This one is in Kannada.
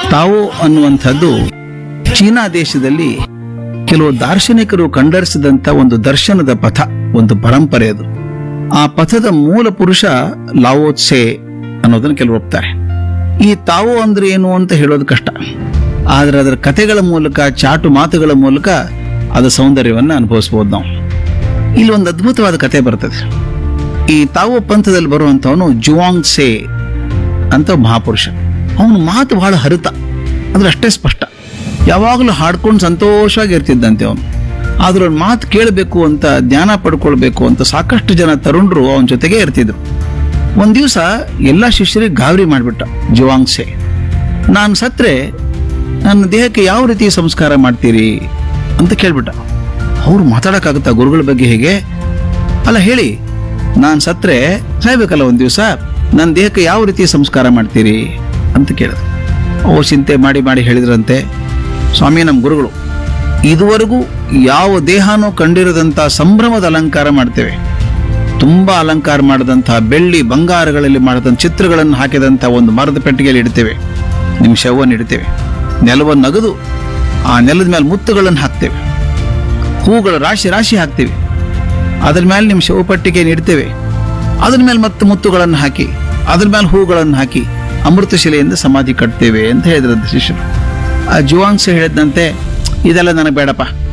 ತಾವು ಅನ್ನುವಂಥದ್ದು ಚೀನಾ ದೇಶದಲ್ಲಿ ಕೆಲವು ದಾರ್ಶನಿಕರು ಕಂಡರಿಸಿದಂತ ಒಂದು ದರ್ಶನದ ಪಥ ಒಂದು ಪರಂಪರೆ ಅದು ಆ ಪಥದ ಮೂಲ ಪುರುಷ ಲಾವೋತ್ಸೆ ಅನ್ನೋದನ್ನು ಕೆಲವರು ಒಪ್ತಾರೆ ಈ ತಾವು ಅಂದ್ರೆ ಏನು ಅಂತ ಹೇಳೋದು ಕಷ್ಟ ಆದ್ರೆ ಅದರ ಕಥೆಗಳ ಮೂಲಕ ಚಾಟು ಮಾತುಗಳ ಮೂಲಕ ಅದರ ಸೌಂದರ್ಯವನ್ನು ಅನುಭವಿಸಬಹುದು ನಾವು ಇಲ್ಲಿ ಒಂದು ಅದ್ಭುತವಾದ ಕತೆ ಬರ್ತದೆ ಈ ತಾವು ಪಂಥದಲ್ಲಿ ಬರುವಂತವನು ಜುವಾಂಗ್ ಸೇ ಅಂತ ಒಬ್ಬ ಮಹಾಪುರುಷ ಅವನ ಮಾತು ಬಹಳ ಹರಿತ ಅಂದ್ರೆ ಅಷ್ಟೇ ಸ್ಪಷ್ಟ ಯಾವಾಗಲೂ ಹಾಡ್ಕೊಂಡು ಸಂತೋಷವಾಗಿ ಇರ್ತಿದ್ದಂತೆ ಅವನು ಆದ್ರೆ ಅವ್ನ ಮಾತು ಕೇಳಬೇಕು ಅಂತ ಜ್ಞಾನ ಪಡ್ಕೊಳ್ಬೇಕು ಅಂತ ಸಾಕಷ್ಟು ಜನ ತರುಣರು ಅವನ ಜೊತೆಗೆ ಇರ್ತಿದ್ರು ಒಂದ್ ದಿವಸ ಎಲ್ಲ ಶಿಷ್ಯರಿಗೆ ಗಾಬರಿ ಮಾಡಿಬಿಟ್ಟ ಜುವಾಂಗ್ಸೆ ನಾನು ಸತ್ರೆ ನನ್ನ ದೇಹಕ್ಕೆ ಯಾವ ರೀತಿ ಸಂಸ್ಕಾರ ಮಾಡ್ತೀರಿ ಅಂತ ಕೇಳ್ಬಿಟ್ಟ ಅವ್ರು ಮಾತಾಡಕ್ಕಾಗುತ್ತಾ ಗುರುಗಳ ಬಗ್ಗೆ ಹೇಗೆ ಅಲ್ಲ ಹೇಳಿ ನಾನು ಸತ್ರೆ ಸಾಯ್ಬೇಕಲ್ಲ ಒಂದು ದಿವಸ ನನ್ನ ದೇಹಕ್ಕೆ ಯಾವ ರೀತಿ ಸಂಸ್ಕಾರ ಮಾಡ್ತೀರಿ ಅಂತ ಕೇಳಿದ್ರು ಓ ಚಿಂತೆ ಮಾಡಿ ಮಾಡಿ ಹೇಳಿದ್ರಂತೆ ಸ್ವಾಮಿ ನಮ್ಮ ಗುರುಗಳು ಇದುವರೆಗೂ ಯಾವ ದೇಹನೂ ಕಂಡಿರದಂತ ಸಂಭ್ರಮದ ಅಲಂಕಾರ ಮಾಡ್ತೇವೆ ತುಂಬಾ ಅಲಂಕಾರ ಮಾಡಿದಂತಹ ಬೆಳ್ಳಿ ಬಂಗಾರಗಳಲ್ಲಿ ಮಾಡಿದಂಥ ಚಿತ್ರಗಳನ್ನು ಹಾಕಿದಂಥ ಒಂದು ಮರದ ಪೆಟ್ಟಿಗೆಯಲ್ಲಿ ಇಡ್ತೇವೆ ನಿಮ್ಮ ಶವವನ್ನು ಇಡ್ತೇವೆ ನೆಲವನ್ನು ಅಗದು ಆ ನೆಲದ ಮೇಲೆ ಮುತ್ತುಗಳನ್ನು ಹಾಕ್ತೇವೆ ಹೂಗಳ ರಾಶಿ ರಾಶಿ ಹಾಕ್ತೇವೆ ಅದ್ರ ಮೇಲೆ ನಿಮ್ಮ ಶವಪಟ್ಟಿಗೆಯನ್ನು ಇಡ್ತೇವೆ ಅದ್ರ ಮೇಲೆ ಮತ್ತೆ ಮುತ್ತುಗಳನ್ನು ಹಾಕಿ ಅದ್ರ ಮೇಲೆ ಹೂಗಳನ್ನು ಹಾಕಿ ಅಮೃತ ಶಿಲೆಯಿಂದ ಸಮಾಧಿ ಕಟ್ತೇವೆ ಅಂತ ಹೇಳಿದ್ರಂತೆ ಶಿಷ್ಯರು ಆ ಜುವಾಂಗ್ಸ ಹೇಳಿದಂತೆ ಇದೆಲ್ಲ ನನಗೆ ಬೇಡಪ್ಪ